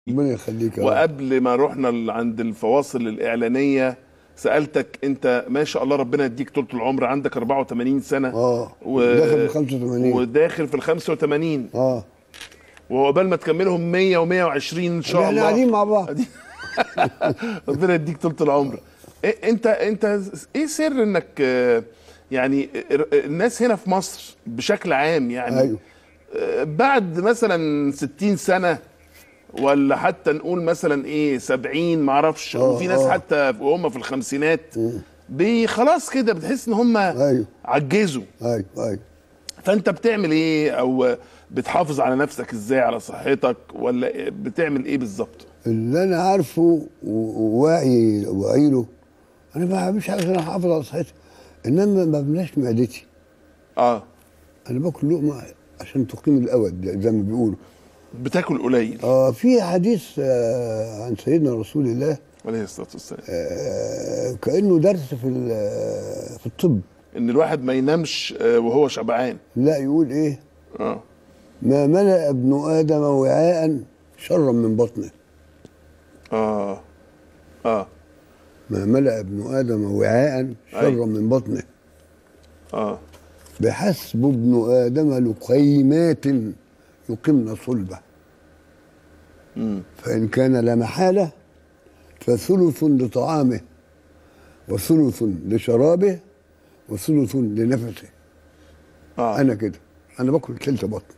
ربنا يخليك يا رب. وقبل ما رحنا ل- عند الفواصل الاعلانيه سالتك انت ما شاء الله ربنا يديك طول العمر عندك 84 سنه اه و... داخل في 85 وداخل في ال 85 اه وعقبال ما تكملهم 100 و120 ان شاء احنا الله قاعدين مع بعض ربنا يديك طول العمر إيه انت انت ايه سر انك آه، يعني ال- الناس هنا في مصر بشكل عام يعني ايوه آه، بعد مثلا 60 سنه ولا حتى نقول مثلا ايه 70 معرفش آه، وفي ناس آه. حتى وهم في الخمسينات بي خلاص كده بتحس ان هم ايوه عجزوا ايوه ايوه فانت بتعمل ايه او بتحافظ على نفسك ازاي على صحتك ولا بتعمل ايه بالظبط اللي انا عارفه و- وواعي واعي له انا ما مش عايز انا احافظ على صحتي انما ما بملاش معدتي اه انا باكل لقمه عشان تقيم الاود زي ما بيقولوا بتاكل قليل آه في حديث آه عن سيدنا رسول الله عليه الصلاه والسلام آه كانه درس في ال- في الطب ان الواحد ما ينامش آه، وهو شبعان لا يقول ايه اه ما ملأ ابن ادم وعاء شرا من بطنه اه اه ما ملأ ابن ادم وعاء شرا أيوة. من بطنه اه بحسب ابن ادم لقيمات يقمن صلبه امم فان كان لا محاله فثلث لطعامه وثلث لشرابه وثلث لنفسه اه انا كده انا باكل تلت بطن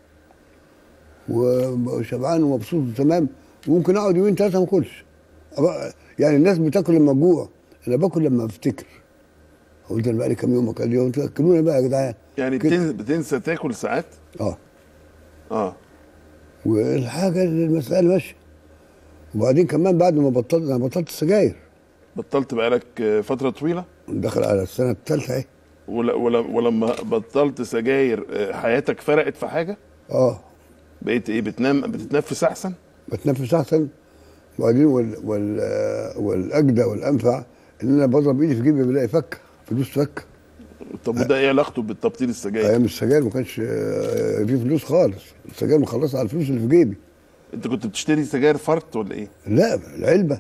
وشبعان ومبسوط تمام وممكن اقعد يومين ثلاثه ما اكلش أبقى- يعني الناس بتاكل لما تجوع انا باكل لما افتكر قلت انا بقالي كام يوم اكل يوم تاكلوني بقى يا جدعان يعني كده. بتن- بتنسى تاكل ساعات اه اه والحاجه المساله ماشيه وبعدين كمان بعد ما بطلت انا بطلت السجاير بطلت بقالك آه، فتره طويله دخل على السنه الثالثه اهي ول- ول- ولما بطلت سجاير آه، حياتك فرقت في حاجه اه بقيت ايه بتنام بتتنفس احسن بتنفس احسن وبعدين وال وال آه، والاجدى والانفع ان انا بضرب ايدي في جيبي بلاقي فك فلوس فك طب وده ايه علاقته بالتبطيل السجاير ايام السجاير ما كانش آه، في فلوس خالص السجاير مخلصه على الفلوس اللي في جيبي انت كنت بتشتري سجاير فرط ولا ايه لا العلبه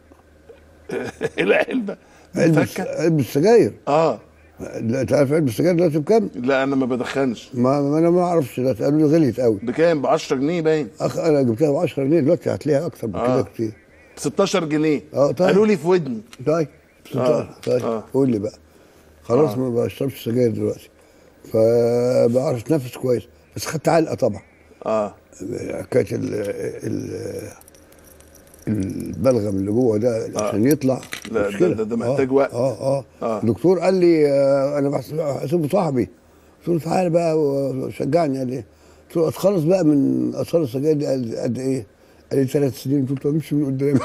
ايه العلبه علبه بتفكك علبه السجاير اه لا، انت عارف علبه السجاير دلوقتي بكام؟ لا انا ما بدخنش ما ما انا ما اعرفش ده قالوا لي غليت قوي بكام ب 10 جنيه باين اخ انا جبتها ب 10 جنيه دلوقتي هتلاقيها اكتر من كده آه. كتير ب 16 جنيه اه طيب. قالوا لي في ودني طيب آه، طيب آه. قول لي بقى خلاص آه. ما بشربش سجاير دلوقتي فبعرف اتنفس كويس بس خدت علقه طبعا اه حكايه ال ال البلغم اللي جوه ده عشان يطلع لا، ده- مشكلة. ده- ده محتاج آه، وقت. اه اه, آه. الدكتور قال لي آه انا بحسب- بحسبه صاحبي قلت له تعالى بقى وشجعني قال لي قلت له اتخلص بقى من اثار السجاير دي قد, قد ايه؟ قال لي ثلاث سنين قلت له امشي من قدامي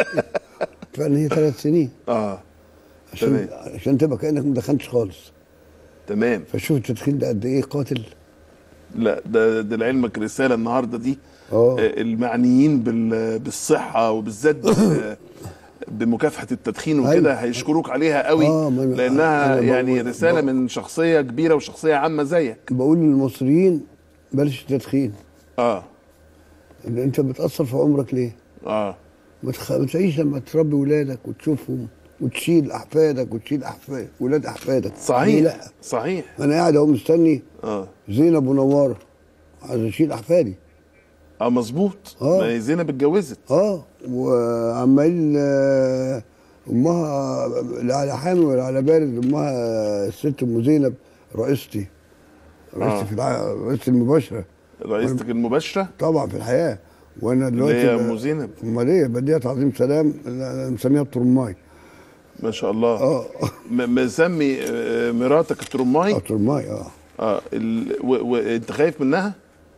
فعلا هي ثلاث سنين اه عشان تمام. عشان تبقى كانك ما دخنتش خالص تمام فشوف التدخين ده قد ايه قاتل لا ده ده لعلمك رساله النهارده دي اه آه، المعنيين بال- بالصحه وبالذات بال- بمكافحه التدخين وكده أيوة. هيشكروك عليها قوي آه، ما أنا- لانها أنا يعني بقول- رساله بقول- من شخصيه كبيره وشخصيه عامه زيك بقول للمصريين بلاش التدخين اه ان انت بتاثر في عمرك ليه؟ اه ما تخ... ما تعيش لما تربي ولادك وتشوفهم وتشيل احفادك وتشيل احفاد ولاد احفادك ليه صحيح لا صحيح انا قاعد اهو مستني اه زينب ونواره عايز اشيل احفادي اه مظبوط آه. ما هي زينب اتجوزت اه وعمال آه، امها لا على حامل ولا على بارد امها الست ام زينب رئيستي رئيستي آه. في الع... رئيستي المباشره رئيستك المباشره طبعا في الحياه وانا اللي دلوقتي هي ب- ام زينب امال ايه بديها تعظيم سلام أنا مسميها الترماي ما شاء الله اه م- مسمي آه، مراتك الترماي اه ترماي اه اه ال... و... و... انت خايف منها؟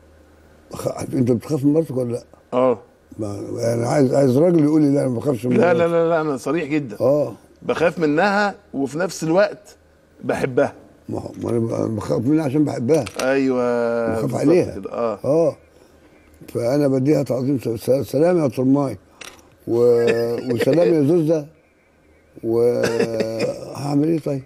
خ- انت بتخاف من مرتك ولا لا؟ اه ما انا عايز عايز راجل يقول لي لا انا ما بخافش من لا لا مراتي. لا لا انا صريح جدا اه بخاف منها وفي نفس الوقت بحبها ما هو ما انا ب- أنا بخاف منها عشان بحبها ايوه بخاف بالظبط عليها. كده اه اه فانا بديها تعظيم س- س- سلام يا ترماي و... وسلام يا زوزة وهعمل ايه طيب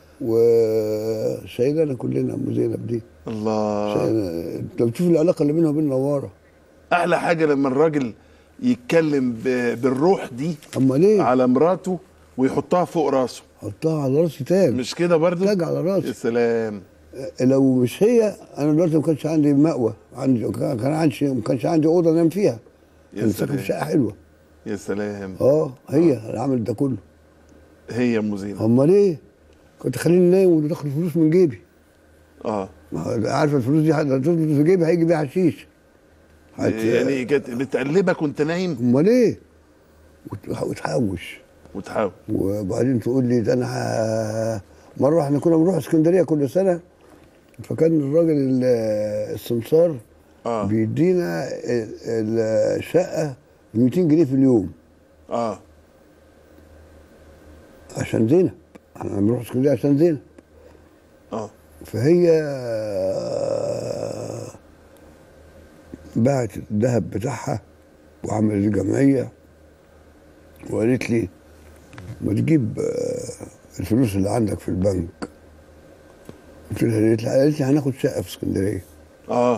وشهيدنا كلنا ام زينب دي الله شهيدة- انت بتشوف العلاقه اللي بينها وبين نواره احلى حاجه لما الراجل يتكلم ب- بالروح دي اما ليه على مراته ويحطها فوق راسه حطها على راسي تاج مش كده برضو تاج على راسي يا سلام لو مش هي انا دلوقتي ما كانش عندي مأوى عندي كان كان عندي ما كانش عندي اوضه انام فيها يا كان ساكن سلام. في شقه حلوه يا سلام اه هي اللي عملت ده كله هي ام زينب امال ايه كنت خليني نايم ودخل فلوس من جيبي اه ما هو عارف الفلوس دي هتدخل في جيبي هيجي بيها حشيش هت- يعني كانت بتقلبك وانت نايم امال ايه وت- وتحوش وتحاول وبعدين تقول لي ده انا ه... مره احنا كنا بنروح اسكندريه كل سنه فكان الراجل ال- السمسار اه بيدينا ال- ال- الشقه ب 200 جنيه في اليوم اه عشان زينب احنا بنروح اسكندريه عشان زينب اه فهي باعت الذهب بتاعها وعملت جمعيه وقالت لي ما تجيب آه، الفلوس اللي عندك في البنك قلت لها قالت لي قالت لي هناخد شقه في اسكندريه اه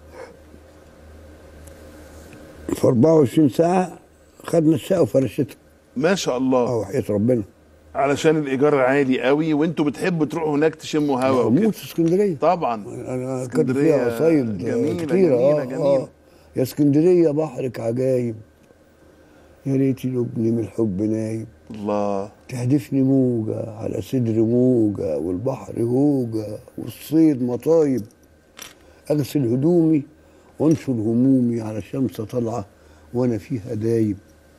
في 24 ساعه خدنا الشقه وفرشتها ما شاء اه الله وحياه ربنا علشان الايجار عالي قوي وانتوا بتحبوا تروحوا هناك تشموا هوا اموت وكده في اسكندريه طبعا انا كنت اسكندرية فيها قصايد جميلة، كتيرة جميلة، آه جميلة. آه. يا اسكندرية بحرك عجايب يا ريت يلوبني من الحب نايم الله تهدفني موجة على صدر موجة والبحر هوجة والصيد مطايب أغسل هدومي وانشر همومي على شمس طالعة وأنا فيها دايب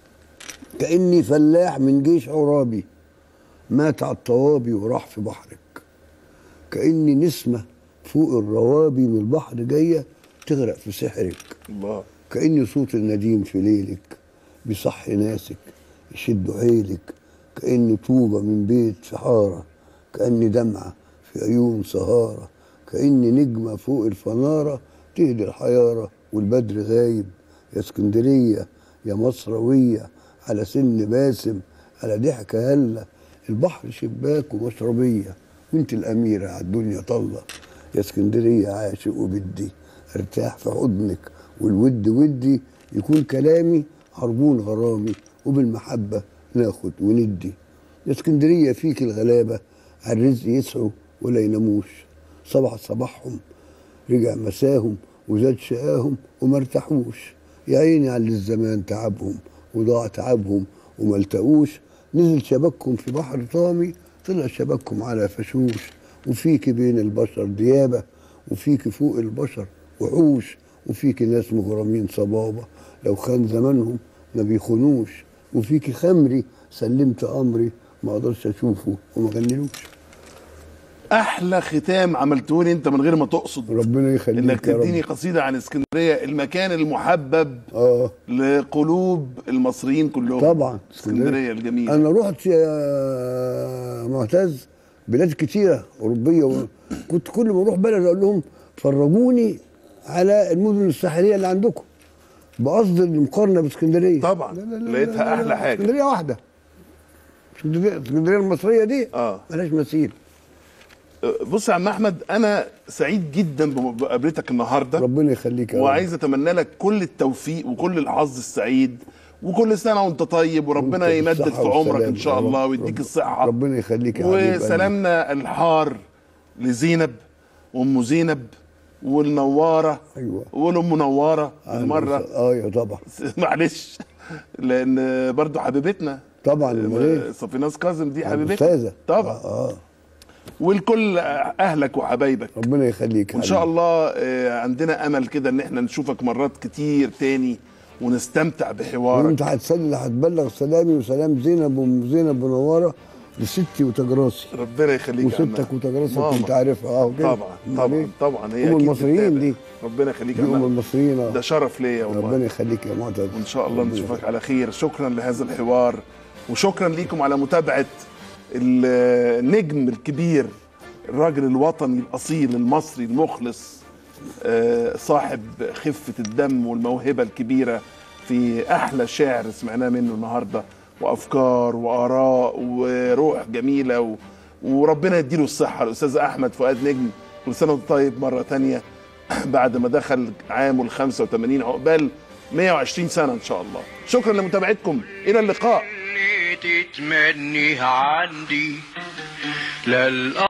كأني فلاح من جيش عرابي مات على الطوابي وراح في بحرك كأني نسمة فوق الروابي من البحر جاية تغرق في سحرك الله كأني صوت النديم في ليلك بيصحي ناسك يشد حيلك كأني طوبة من بيت في حارة كأني دمعة في عيون سهارة كأني نجمة فوق الفنارة تهدي الحيارة والبدر غايب يا اسكندرية يا مصروية على سن باسم على ضحكة هلة البحر شباك ومشربية وانت الأميرة على الدنيا طلة يا اسكندرية عاشق وبدي ارتاح في حضنك والود ودي يكون كلامي عربون غرامي وبالمحبة ناخد وندي يا اسكندرية فيك الغلابة على الرزق يسعوا ولا يناموش صبح صباحهم رجع مساهم وزاد شقاهم وما ارتاحوش يا عيني على اللي الزمان تعبهم وضاع تعبهم وما التقوش نزل شبكهم في بحر طامي طلع شبكهم على فشوش وفيك بين البشر ديابة وفيك فوق البشر وحوش وفيك ناس مغرمين صبابة لو خان زمانهم ما بيخونوش وفيك خمري سلمت أمري ما أقدرش أشوفه وما غنلوش احلى ختام عملته لي انت من غير ما تقصد ربنا يخليك انك يا رب. تديني قصيده عن اسكندريه المكان المحبب اه لقلوب المصريين كلهم طبعا اسكندريه الجميله انا رحت يا معتز بلاد كتيره اوروبيه و... كنت كل ما اروح بلد اقول لهم فرجوني على المدن الساحليه اللي عندكم بقصد المقارنه باسكندريه طبعا. لا لا لا لقيتها لا لا أحلى لا. حاجة. اسكندريه واحده اسكندريه اسكندريه المصريه دي اه ملهاش مثيل بص يا عم احمد انا سعيد جدا بمقابلتك النهارده ربنا يخليك يا رب. وعايز اتمنى لك كل التوفيق وكل الحظ السعيد وكل سنه وانت طيب وربنا وأنت يمدد بالصحة في عمرك والسلامة ان شاء يا رب. الله ويديك رب- الصحه ربنا يخليك يا حبيب قلبي. وسلامنا الحار لزينب وام زينب والنواره ايوه والام منوره بالمره اه يا طبعا معلش لان برضو حبيبتنا طبعا امال ايه صفيناز كاظم دي حبيبتنا استاذه طبعا اه, آه. والكل اهلك وحبايبك ربنا يخليك وان شاء الله آه، عندنا امل كده ان احنا نشوفك مرات كتير تاني ونستمتع بحوارك وانت هتسلم هتبلغ سلامي وسلام زينب وام زينب ونوره لستي وتجراسي ربنا يخليك يا عم. وستك وتجراسي ماما. كنت عارفها اه وكده طبعا أمال طبعا إيه؟ طبعا هي ام أكيد المصريين بتتابع. دي ربنا يخليك دي يا ام عم. المصريين اه ده شرف ليا والله ربنا يخليك يا معتز وان شاء الله ربنا نشوفك على خير شكرا لهذا الحوار وشكرا ليكم على متابعه النجم الكبير الراجل الوطني الاصيل المصري المخلص آه، صاحب خفه الدم والموهبه الكبيره في احلى شعر سمعناه منه النهارده وافكار واراء وروح جميله و... وربنا يديله الصحه الاستاذ احمد فؤاد نجم كل سنه وانت طيب مره تانية بعد ما دخل عامه ال 85 عقبال 120 سنه ان شاء الله شكرا لمتابعتكم الى اللقاء اللي تتمنيه عندي للأ